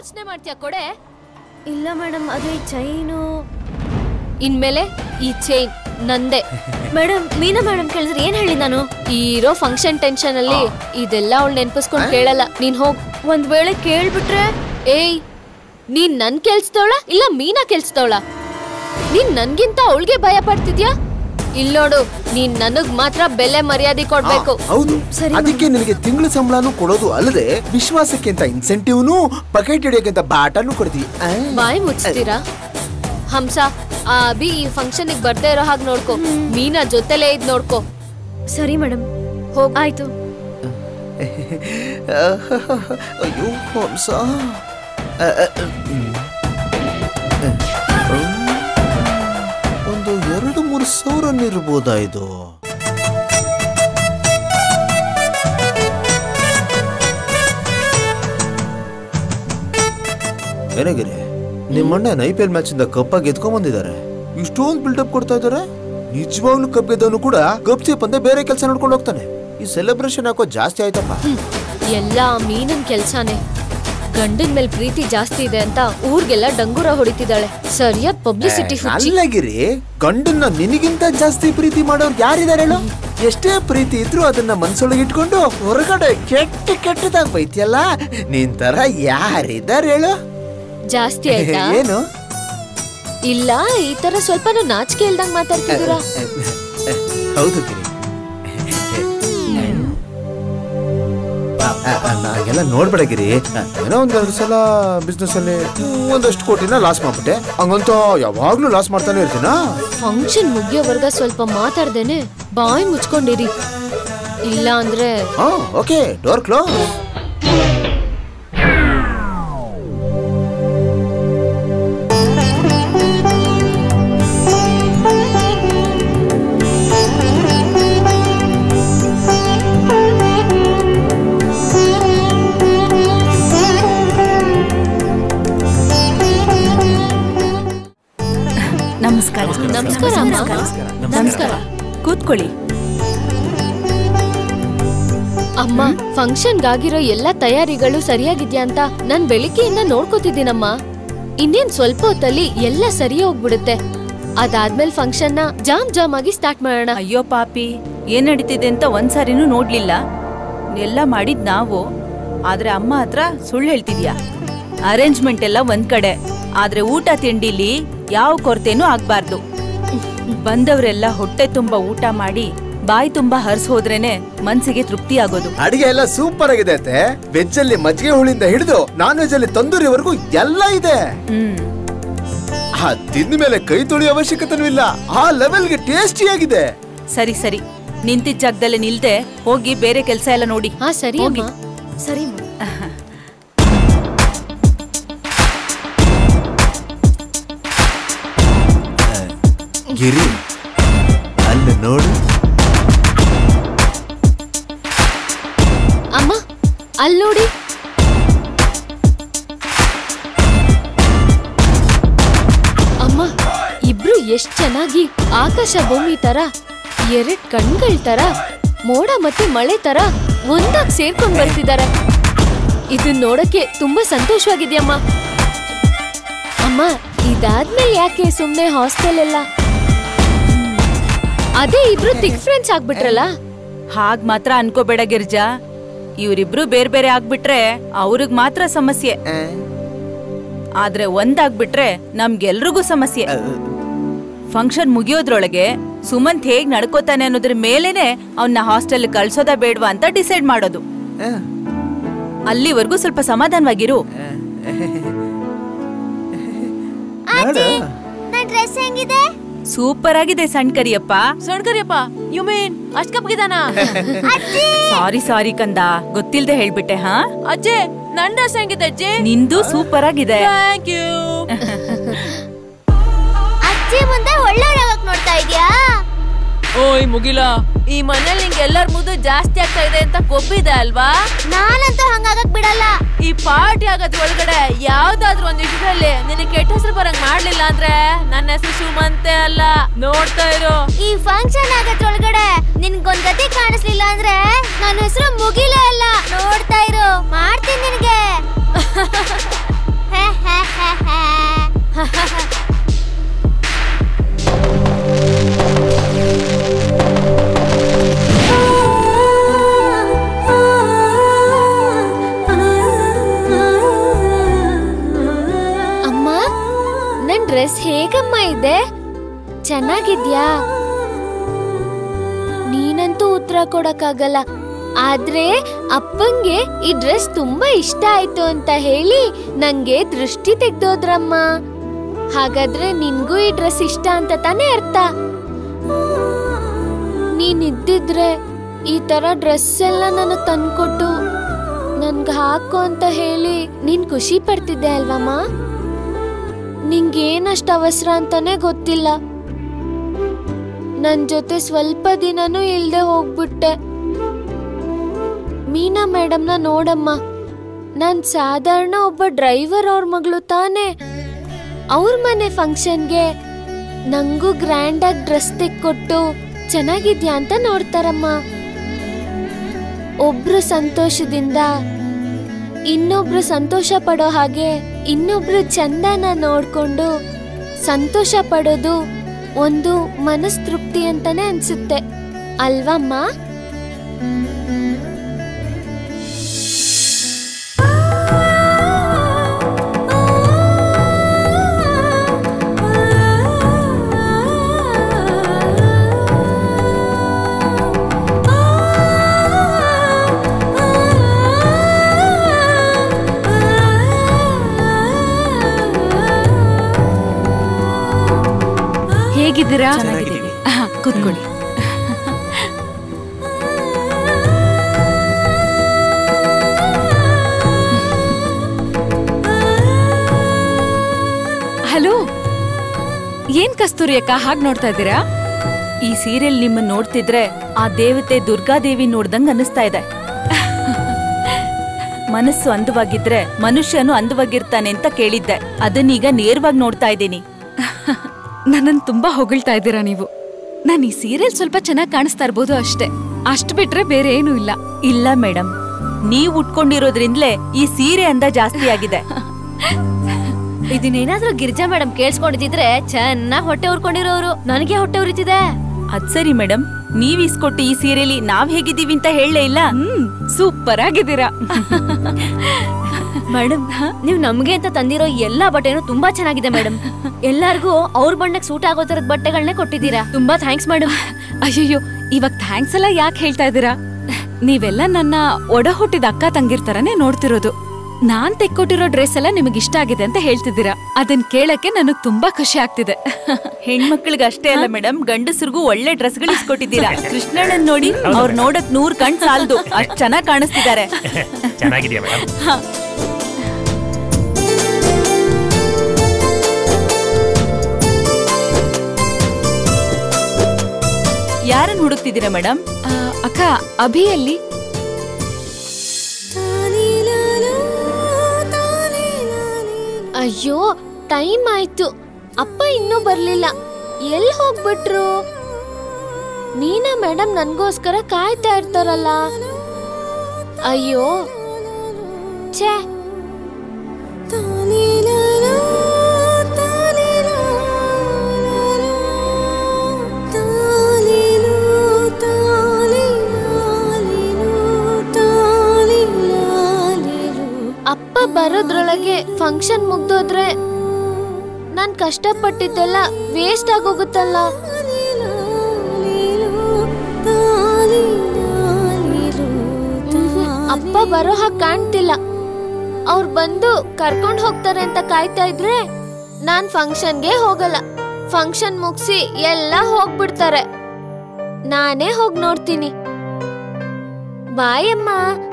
ಯೋಚನೆ ಮಾಡ್ತೀಯ ಕೊಡೆ ಇಲ್ಲ ಮೇಡಮ್ ಅದು ಈ ಚೈನು ಇನ್ಮೇಲೆ ಈ ಚೈನ್ ನಂದೆ ಮೇಡಮ್ ಮೀನಾ ಮೇಡಮ್ ಕೇಳಿದ್ರೆ ಏನ್ ಹೇಳಿ ನಾನು ಈ ಇರೋ ಫಂಕ್ಷನ್ ಟೆನ್ಷನ್ ಅಲ್ಲಿ ಇದೆಲ್ಲ ಅವಳು ನೆನ್ಪಿಸ್ಕೊಂಡ್ ಕೇಳಲ್ಲ ನೀನ್ ಹೋಗ್ ಒಂದ್ ವೇಳೆ ಕೇಳ್ಬಿಟ್ರೆ ಏಯ್ ನೀನ್ ನನ್ ಕೆಲ್ಸದವಳ ಇಲ್ಲ ಮೀನಾ ಕೆಲ್ಸದವಳ ನೀನ್ ನನ್ಗಿಂತ ಅವಳಿಗೆ ಭಯ ಪಡ್ತಿದ್ಯಾ ಇಲ್ಲೋಡು ನೀನ್ ನನಗ್ ಮಾತ್ರ ಬೆಲೆ ಮರ್ಯಾದೆ ಕೊಡ್ಬೇಕು ಹೌದು ಸರಿ, ಅದಕ್ಕೆ ನಿನಗೆ ತಿಂಗಳ ಸಂಬಳನೂ ಕೊಡೋದು ಅಲ್ಲದೆ ವಿಶ್ವಾಸಕ್ಕೆ ಅಂತ ಇನ್ಸೆಂಟಿವ್ನು ಬಕೆಟ್ ಹಿಡಿಯೋಕೆ ಅಂತ ಬಾಟನು ಕೊಡ್ತೀವಿ ಆ? ಬಾಯಿ ಮುಚ್ತೀರಾ ಹಂಸ ಆ ಅಭಿ ಈ ಫಂಕ್ಷನ್ ಬರ್ದೇ ಇರೋ ಹಾಗೆ ನೋಡ್ಕೊ ಮೀನಾ ಜೊತೆಲೇ ಇದ್ ನೋಡ್ಕೊ ಸರಿ ಮೇಡಮ್ ಹೋಗ್ ಆಯ್ತು ಅಯ್ಯೋ ಹಂಸ ಅ, ಅ, ಹ್ಮ್. ಒಂದು ಎರಡು ಮೂರು ಸಾವಿರ ಇರ್ಬೋದಾ ಇದು ಏನಾಗಿರಿ ನಿಮ್ಮಣ್ಣ ಐ ಪಿ ಎಲ್ ಮ್ಯಾಚ್ ಇಂದ ಕಪ್ಪಾಗಿ ಎತ್ಕೊಂಡ್ ಬಂದಿದ್ದಾರೆ ಇಷ್ಟೊಂದು ಬಿಲ್ಡಪ್ ಕೊಡ್ತಾ ಇದಾರೆ ನಿಜವಾಗ್ಲೂ ಕಪ್ ಗೆದ್ದವನು ಕೂಡ ಕಪ್ ಚೀಪ್ ಅಂತ ಬೇರೆ ಕೆಲಸ ನೋಡ್ಕೊಂಡು ಹೋಗ್ತಾನೆ ಈ ಸೆಲೆಬ್ರೇಷನ್ ಹಾಕೋ ಜಾಸ್ತಿ ಆಯ್ತಪ್ಪ ಎಲ್ಲ ಮೀನನ್ ಕೆಲ್ಸಾನೇ ಗಂಡನ್ ಮೇಲ್ ಪ್ರೀತಿ ಜಾಸ್ತಿ ಇದೆ ಅಂತ ಊರ್ಗೆಲ್ಲ ಡಂಗೂರ ಹೊಡಿತಿದ್ದಾಳೆ ಸರಿಯಾದ ಪಬ್ಲಿಸಿಟಿ ಹುಚ್ಚಿ ಅಲ್ಲಗಿರಿ ಗಂಡನ್ನ ನಿನಗಿಂತ ಜಾಸ್ತಿ ಪ್ರೀತಿ ಮಾಡೋರು ಯಾರಿದಾರೆ ಹೇಳು ಎಷ್ಟೇ ಪ್ರೀತಿ ಇದ್ರು ಅದನ್ನ ಮನ್ಸೊಳಗೆ ಇಟ್ಕೊಂಡು ಹೊರಗಡೆ ಕೆಟ್ಟ ಕೆಟ್ಟದಾಗ ಬೈತಿಯಲ್ಲ ನಿನ್ ತರ ಯಾರಿದಾರೆ ಹೇಳು ಜಾಸ್ತಿ ಆಯ್ತಾ ಏನು ಇಲ್ಲ ಈ ತರ ಸ್ವಲ್ಪ ನಾಚಿಕೆ ಇಲ್ದಂಗ್ ಮಾತಾಡ್ತಿದ್ದೀರಾ ಹೌದು ಗಿರಿ ನಾಗೆಲ್ಲ ನೋಡ್ಬೇಡ ಗಿರಿ ಏನೋ ಒಂದೆರಡು ಸಲ ಬಿಸ್ನೆಸ್ ಅಲ್ಲಿ ಒಂದಷ್ಟು ಕೋಟಿನ ಲಾಸ್ ಮಾಡ್ಬಿಟ್ಟೆ ಹಂಗಂತ ಯಾವಾಗ್ಲೂ ಲಾಸ್ ಮಾಡ್ತಾನೆ ಇರ್ತೀನಾ ಫಂಕ್ಷನ್ ಮುಗಿಯೋವರ್ಗ ಸ್ವಲ್ಪ ಮಾತಾಡ್ದೇನೆ ಬಾಯಿ ಮುಚ್ಕೊಂಡಿರಿ ಇಲ್ಲ ಅಂದ್ರೆ ಹಾ ಓಕೆ ಡೋರ್ ಕ್ಲೋಸ್ ನಮಸ್ಕಾರ ನಮಸ್ಕಾರ ಅಮ್ಮ ನಮಸ್ಕಾರ ಕೂತ್ಕೊಳ್ಳಿ ಅಮ್ಮ ಫಂಕ್ಷನ್ಗಾಗಿರೋ ಎಲ್ಲಾ ತಯಾರಿಗಳು ಸರಿಯಾಗಿದ್ಯಾ ಅಂತ ನಾನ್ ಬೆಳಿಗ್ಗೆಯಿಂದ ನೋಡ್ಕೋತಿದ್ದೀನಮ್ಮ ಇನ್ನೇನ್ ಸ್ವಲ್ಪ ಹೊತ್ತಲ್ಲಿ ಎಲ್ಲ ಸರಿ ಹೋಗ್ಬಿಡುತ್ತೆ ಅದಾದ್ಮೇಲೆ ಫಂಕ್ಷನ್ ನ ಜಾಮ್ ಜಾಮ್ ಆಗಿ ಸ್ಟಾರ್ಟ್ ಮಾಡೋಣ ಅಯ್ಯೋ ಪಾಪಿ ಏನ್ ನಡೀತಿದೆ ಅಂತ ಒಂದ್ಸಾರಿನೂ ನೋಡ್ಲಿಲ್ಲ ಎಲ್ಲ ಮಾಡಿದ್ ನಾವು ಆದ್ರೆ ಅಮ್ಮ ಹತ್ರ ಸುಳ್ಳು ಹೇಳ್ತಿದ್ಯಾ ಅರೇಂಜ್ಮೆಂಟ್ ಎಲ್ಲ ಒಂದ್ ಕಡೆ ಆದ್ರೆ ಊಟ ತಿಂಡಿಲಿ ಯಾವ ಕೊರತೆನೂ ಆಗ್ಬಾರ್ದು ಬಂದವರೆಲ್ಲ ಹೊಟ್ಟೆ ತುಂಬಾ ಊಟ ಮಾಡಿ ಬಾಯಿ ತುಂಬಾ ಹರ್ಸ್ ಹೋದ್ರೇನೆ ಮನ್ಸಿಗೆ ತೃಪ್ತಿ ಆಗೋದು ಅಡಿಗೆ ಎಲ್ಲ ಸೂಪರ್ ಆಗಿದೆ ಅತ್ತೆ ವೆಜ್ ಅಲ್ಲಿ ಮಜ್ಜಿಗೆ ಹುಳಿಯಿಂದ ಹಿಡಿದು ನಾನ್ ವೆಜ್ ಅಲ್ಲಿ ತಂದೂರಿವರೆಗೂ ಎಲ್ಲ ಇದೆ ಹ್ಮ್ ಆ ತಿಂದ ಮೇಲೆ ಕೈ ತೊಳೆಯೋ ಅವಶ್ಯಕತೆನೂ ಇಲ್ಲ ಆ ಲೆವೆಲ್ಗೆ ಟೇಸ್ಟಿ ಆಗಿದೆ ಸರಿ ಸರಿ ನಿಂತಿದ್ದ ಜಾಗದಲ್ಲೇ ನಿಲ್ದೆ ಹೋಗಿ ಬೇರೆ ಕೆಲ್ಸ ಎಲ್ಲ ನೋಡಿ ಹಾ ಸರಿ ಹೋಗಿ. ಅಮ್ಮ ಸರಿ ಅಮ್ಮ. ಗಿರಿ ಅಲ್ಲಿ ನೋಡು ಅಮ್ಮ ಅಲ್ ನೋಡಿ ಅಮ್ಮ ಇಬ್ರು ಎಷ್ಟ್ ಚೆನ್ನಾಗಿ ಆಕಾಶ ಭೂಮಿ ತರ ಎರಡ್ ಕಣ್ಗಳ್ ತರ ಮೋಡ ಮತ್ತೆ ಮಳೆ ತರ ಒಂದಾಗ್ ಸೇರ್ಕೊಂಡ್ ಬರ್ತಿದ್ದಾರೆ ಇದನ್ ನೋಡಕ್ಕೆ ತುಂಬಾ ಸಂತೋಷವಾಗಿದ್ಯಮ್ಮ ಅಮ್ಮ ಇದಾದ್ಮೇಲೆ ಯಾಕೆ ಸುಮ್ನೆ ಹಾಸ್ಟೆಲ್ ಎಲ್ಲ ಅದೇ ಇಬ್ರು ತಿಕ್ ಫ್ರೆಂಡ್ಸ್ ಆಗ್ಬಿಟ್ರಲ್ಲ ಹಾಗ್ ಮಾತ್ರ ಅನ್ಕೋಬೇಡ ಗಿರ್ಜಾ ಇವ್ರಿಬ್ರು ಬೇರೆ ಬೇರೆ ಆಗ್ಬಿಟ್ರೆ ಅವ್ರಿಗ್ ಮಾತ್ರ ಸಮಸ್ಯೆ ಆದ್ರೆ ಒಂದಾಗ್ಬಿಟ್ರೆ ನಮ್ಗೆಲ್ರಿಗೂ ಸಮಸ್ಯೆ ಫಂಕ್ಷನ್ ಮುಗಿಯೋದ್ರೊಳಗೆ ಸುಮಂತ್ ಹೇಗ್ ನಡ್ಕೋತಾನೆ ಅನ್ನೋದ್ರ ಮೇಲೇನೆ ಅವನ್ನ ಹಾಸ್ಟೆಲ್ ಕಳ್ಸೋದ ಬೇಡ್ವಾ ಅಂತ ಡಿಸೈಡ್ ಮಾಡೋದು ಅಲ್ಲಿವರೆಗೂ ಸ್ವಲ್ಪ ಸಮಾಧಾನವಾಗಿರು ನೋಡು. ನನ್ ಡ್ರೆಸ್ ಹೆಂಗಿದೆ ಸೂಪರ್ ಆಗಿದೆ ಸಣ್ಣ ಕರಿಯಪ್ಪ ಸಣ್ಣ ಕರಿಯಪ್ಪ ಯು ಮೀನ್ ಅಷ್ಟ್ ಕಪ್ಪಗಿದಾನ ಸಾರಿ ಸಾರಿ ಕಂದ ಗೊತ್ತಿಲ್ದೆ ಹೇಳ್ಬಿಟ್ಟೆ ಹಾ ಅಜ್ಜಿ ನನ್ನ ಡ್ರೆಸ್ ಹೆಂಗಿದೆ ಅಜ್ಜಿ ನಿಂದು ಸೂಪರ್ ಆಗಿದೆ ಥ್ಯಾಂಕ್ ಯು ಅಜ್ಜಿ ಮುಂದೆ ಒಳ್ಳೆಯವ್ರ ಯಾವಾಗ ನೋಡ್ತಾ ಇದೀಯಾ ಓಯ್ ಮುಗಿಲ ಈ ಮನೇಲಿ ನಿಂಗೆ ಎಲ್ಲರ ಮುದ್ದು ಜಾಸ್ತಿ ಆಗ್ತಾ ಇದೆ ಅಂತ ಕೊಬ್ಬಿದೆ ಅಲ್ವಾ ನಾನಂತೂ ಹಂಗಾಗಕ್ ಬಿಡಲ್ಲ ಈ ಪಾರ್ಟಿ ಆಗೋದ್ ಒಳಗಡೆ ಯಾವ್ದಾದ್ರು ಒಂದ್ ವಿಷಯದಲ್ಲಿ ನಿನಗೆ ಕೆಟ್ಟ ಹೆಸರು ಬರಂಗ್ ಮಾಡ್ಲಿಲ್ಲ ಅಂದ್ರೆ ನನ್ನ ಹೆಸರು ಸುಮಂತೆ ಅಲ್ಲ ನೋಡ್ತಾ ಇರು ಈ ಫಂಕ್ಷನ್ ಆಗದ್ರೊಳಗಡೆ ನಿನ್ಗೊಂದ್ ಗತಿ ಕಾಣಿಸ್ಲಿಲ್ಲ ಅಂದ್ರೆ ನನ್ನ ಹೆಸರು ಮುಗಿಲೇ ಅಲ್ಲ ನೋಡ್ತಾ ಇರು ಮಾಡ್ತೀನಿ ನಿನ್ಗೆ ಡ್ರೆಸ್ ಹೇಗಮ್ಮ ಇದೆ ಚೆನ್ನಾಗಿದ್ಯಾ ನೀನಂತೂ ಉತ್ತರ ಕೊಡಕ್ಕಾಗಲ್ಲ ಆದ್ರೆ ಅಪ್ಪಂಗೆ ಈ ಡ್ರೆಸ್ ತುಂಬಾ ಇಷ್ಟ ಆಯ್ತು ಅಂತ ಹೇಳಿ ನಂಗೆ ದೃಷ್ಟಿ ತೆಗ್ದೋದ್ರಮ್ಮ ಹಾಗಾದ್ರೆ ನಿನ್ಗೂ ಈ ಡ್ರೆಸ್ ಇಷ್ಟ ಅಂತ ತಾನೇ ಅರ್ಥ ನೀನ್ ಇದ್ದಿದ್ರೆ ಈ ತರ ಡ್ರೆಸ್ ಎಲ್ಲ ನನಗ್ ತಂದ್ಕೊಟ್ಟು ನನ್ಗೆ ಹಾಕು ಅಂತ ಹೇಳಿ ನೀನ್ ಖುಷಿ ಪಡ್ತಿದ್ದೆ ಅಲ್ವಮ್ಮ ನಿಂಗೇನಷ್ಟು ಅವಸರ ಅಂತಾನೆ ಗೊತ್ತಿಲ್ಲ ನನ್ ಜೊತೆ ಸ್ವಲ್ಪ ದಿನನೂ ಇಲ್ದೆ ಹೋಗ್ಬಿಟ್ಟೆ ಮೀನಾ ಮೇಡಮ್ನ ನೋಡಮ್ಮ ನಾನ್ ಸಾಧಾರಣ ಒಬ್ಬ ಡ್ರೈವರ್ ಅವ್ರ ಮಗಳು ತಾನೇ ಅವ್ರ ಮನೆ ಫಂಕ್ಷನ್ಗೆ ನಂಗೂ ಗ್ರ್ಯಾಂಡ್ ಆಗಿ ಡ್ರೆಸ್ ತೆಕ್ಕೊಟ್ಟು ಚೆನ್ನಾಗಿದ್ಯಾ ಅಂತ ನೋಡ್ತಾರಮ್ಮ ಒಬ್ರು ಸಂತೋಷದಿಂದ ಇನ್ನೊಬ್ರು ಸಂತೋಷ ಪಡೋ ಹಾಗೆ ಇನ್ನೊಬ್ರು ಚಂದನ ನೋಡ್ಕೊಂಡು ಸಂತೋಷ ಪಡೋದು ಒಂದು ಮನಸ್ತೃಪ್ತಿ ಅಂತಾನೆ ಅನ್ಸುತ್ತೆ ಅಲ್ವಮ್ಮ ಹೇಗಿದ್ದೀರಾ ಚೆನ್ನಾಗಿದ್ದೀವಿ. ಆಹಾ, ಕೂತ್ಕೊಳ್ಳಿ ಹಲೋ ಏನ್ ಕಸ್ತೂರಿ ಅಕ್ಕ ಹಾಗ್ ನೋಡ್ತಾ ಇದ್ದೀರಾ ಈ ಸೀರಿಯಲ್ ನಿಮ್ಮನ್ನ ನೋಡ್ತಿದ್ರೆ ಆ ದೇವತೆ ದುರ್ಗಾದೇವಿ ನೋಡ್ದಂಗ್ ಅನಿಸ್ತಾ ಇದೆ ಮನಸ್ಸು ಅಂದವಾಗಿದ್ರೆ ಮನುಷ್ಯನು ಅಂದವಾಗಿರ್ತಾನೆ ಅಂತ ಕೇಳಿದ್ದೆ ಅದನ್ನೀಗ ನೇರವಾಗಿ ನೋಡ್ತಾ ಇದ್ದೀನಿ ನನ್ನನ್ ತುಂಬಾ ಹೊಗಳ್ತಾ ಇದ್ದೀರಾ ನೀವು ನಾನು ಈ ಸೀರಿಯಲ್ ಸ್ವಲ್ಪ ಚೆನ್ನಾಗಿ ಕಾಣಿಸ್ತಾ ಇರ್ಬೋದು ಅಷ್ಟೇ ಅಷ್ಟ್ ಬಿಟ್ರೆ ಬೇರೆ ಏನೂ ಇಲ್ಲ ಇಲ್ಲ ಮೇಡಮ್ ನೀವ್ ಉಟ್ಕೊಂಡಿರೋದ್ರಿಂದಲೇ ಈ ಸೀರೆ ಅಂದ ಜಾಸ್ತಿ ಆಗಿದೆ ಇದನ್ನೇನಾದ್ರೂ ಗಿರಿಜಾ ಮೇಡಮ್ ಕೇಳಿಸ್ಕೊಂಡಿದ್ರೆ ಚೆನ್ನಾಗ್ ಹೊಟ್ಟೆ ಉರ್ಕೊಂಡಿರೋರು ನನಗೆ ಹೊಟ್ಟೆ ಉರಿತಿದೆ ಅದ್ ಸರಿ ಮೇಡಮ್ ನೀವ್ ಇಸ್ಕೊಟ್ಟು ಈ ಸೀರೆಲಿ ನಾವ್ ಹೇಗಿದ್ದೀವಿ ಅಂತ ಹೇಳಲೇ ಇಲ್ಲ ಹ್ಮ್ ಸೂಪರ್ ಆಗಿದ್ದೀರಾ ಮೇಡಮ್ ನೀವು ನಮ್ಗೆ ಅಂತ ತಂದಿರೋ ಎಲ್ಲಾ ಬಟ್ಟೆನೂ ತುಂಬಾ ಚೆನ್ನಾಗಿದೆ ಮೇಡಮ್ ಎಲ್ಲಾರ್ಗೂ ಅವ್ರ ಬಣ್ಣಕ್ಕೆ ಸೂಟ್ ಆಗೋ ತರದ ಬಟ್ಟೆಗಳನ್ನೇ ಕೊಟ್ಟಿದ್ದೀರಾ ತುಂಬಾ ಥ್ಯಾಂಕ್ಸ್ ಮೇಡಮ್ ಅಯ್ಯಯ್ಯೋ ಇವಾಗ ಥ್ಯಾಂಕ್ಸ್ ಎಲ್ಲ ಯಾಕೆ ಹೇಳ್ತಾ ಇದ್ದೀರಾ ನೀವೆಲ್ಲ ನನ್ನ ಒಡ ಹುಟ್ಟಿದ ಅಕ್ಕ ತಂಗಿರ್ತಾರನೇ ನೋಡ್ತಿರೋದು ನಾನ್ ತೆಕ್ಕೊಟ್ಟಿರೋ ಡ್ರೆಸ್ ಎಲ್ಲ ನಿಮಗೆ ಇಷ್ಟ ಆಗಿದೆ ಅಂತ ಹೇಳ್ತಿದ್ದೀರಾ ಅದನ್ ಕೇಳಕ್ಕೆ ನನಗ್ ತುಂಬಾ ಖುಷಿ ಆಗ್ತಿದೆ ಹೆಣ್ಮಕ್ಳಿಗೆ ಅಷ್ಟೇ ಅಲ್ಲ ಮೇಡಮ್ ಗಂಡಸರಿಗೂ ಒಳ್ಳೆ ಡ್ರೆಸ್ಗಳು ಇಸ್ಕೊಟ್ಟಿದ್ದೀರಾ ಕೃಷ್ಣಣ್ಣನ್ ನೋಡಿ ಅವ್ರ ನೋಡಕ್ ನೂರ್ ಕಣ್ ಸಾಲ್ದು ಅಷ್ಟ್ ಚೆನ್ನಾಗ್ ಕಾಣಿಸ್ತಿದ್ದಾರೆ ಚೆನ್ನಾಗಿದೆಯಾ ಮೇಡಮ್ ಯಾರನ್ನ ಹುಡುಕ್ತಿದ್ದೀರಾ ಮೇಡಮ್ ಆ, ಅಕ್ಕ ಅಭಿಯಲ್ಲಿ ಅಯ್ಯೋ ಟೈಮ್ ಆಯ್ತು ಅಪ್ಪ ಇನ್ನೂ ಬರ್ಲಿಲ್ಲ ಎಲ್ಲಿ ಹೋಗ್ಬಿಟ್ರು ನೀನಾ ಮೇಡಮ್ ನನ್ಗೋಸ್ಕರ ಕಾಯ್ತಾ ಇರ್ತಾರಲ್ಲ ಅಯ್ಯೋ ಛೇ ಅಪ್ಪ ಬರೋದ್ರೊಳಗೆ ಫಂಕ್ಷನ್ ಮುಗ್ದೋದ್ರೆ ನಾನ್ ಕಷ್ಟಪಟ್ಟಿದ್ದೆಲ್ಲ ವೇಸ್ಟ್ ಆಗೋಗುತ್ತಲ್ಲ ಮ್ಹೂ, ಅಪ್ಪ ಬರೋ ಹಾಗೆ ಕಾಣ್ತಿಲ್ಲ ಅವ್ರು ಬಂದು ಕರ್ಕೊಂಡ್ ಹೋಗ್ತಾರೆ ಅಂತ ಕಾಯ್ತಾ ಇದ್ರೆ ನಾನ್ ಫಂಕ್ಷನ್ಗೆ ಹೋಗಲ್ಲ ಫಂಕ್ಷನ್ ಮುಗಿಸಿ ಎಲ್ಲ ಹೋಗ್ಬಿಡ್ತಾರೆ ನಾನೇ ಹೋಗ್ ನೋಡ್ತೀನಿ ಬಾಯಮ್ಮ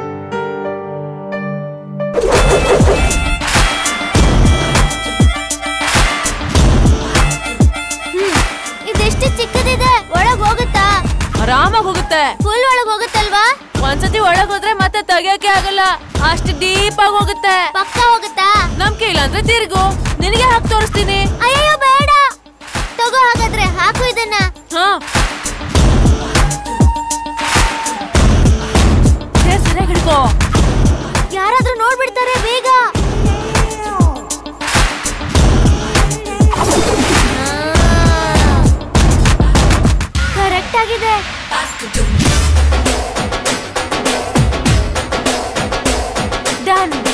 ಇದೆಷ್ಟು ಚಿಕ್ಕದಿದೆ ಒಳಗ್ ಹೋಗುತ್ತಾ ಆರಾಮಾಗಿ ಹೋಗುತ್ತೆ ಫುಲ್ ಒಳಗ್ ಹೋಗುತ್ತಲ್ವಾ ಒಂದ್ಸತಿ ಒಳಗ್ ಹೋದ್ರೆ ಮತ್ತೆ ತೆಗಿಯಕ್ಕೆ ಆಗಲ್ಲ ಅಷ್ಟು ಡೀಪ್ ಆಗಿ ಹೋಗುತ್ತೆ ಪಕ್ಕ ಹೋಗುತ್ತಾ ನಮ್ಗೆ ಇಲ್ಲ ಅಂದ್ರೆ ತಿರ್ಗು ನಿನಗೆ ಹಾಕಿ ತೋರಿಸ್ತೀನಿ ಅಯ್ಯೋ ಬೇಡ ತಗೋ ಹಾಗಾದ್ರೆ ಹಾಕು ಇದನ್ನ ಹಾ ಏ, ಸರಿಯಾಗಿ ಹಿಡ್ಕೋ ಯಾರಾದ್ರೂ ನೋಡ್ಬಿಡ್ತಾರೆ ಬೇಗ ಕರೆಕ್ಟ್ ಆಗಿದೆ ಡನ್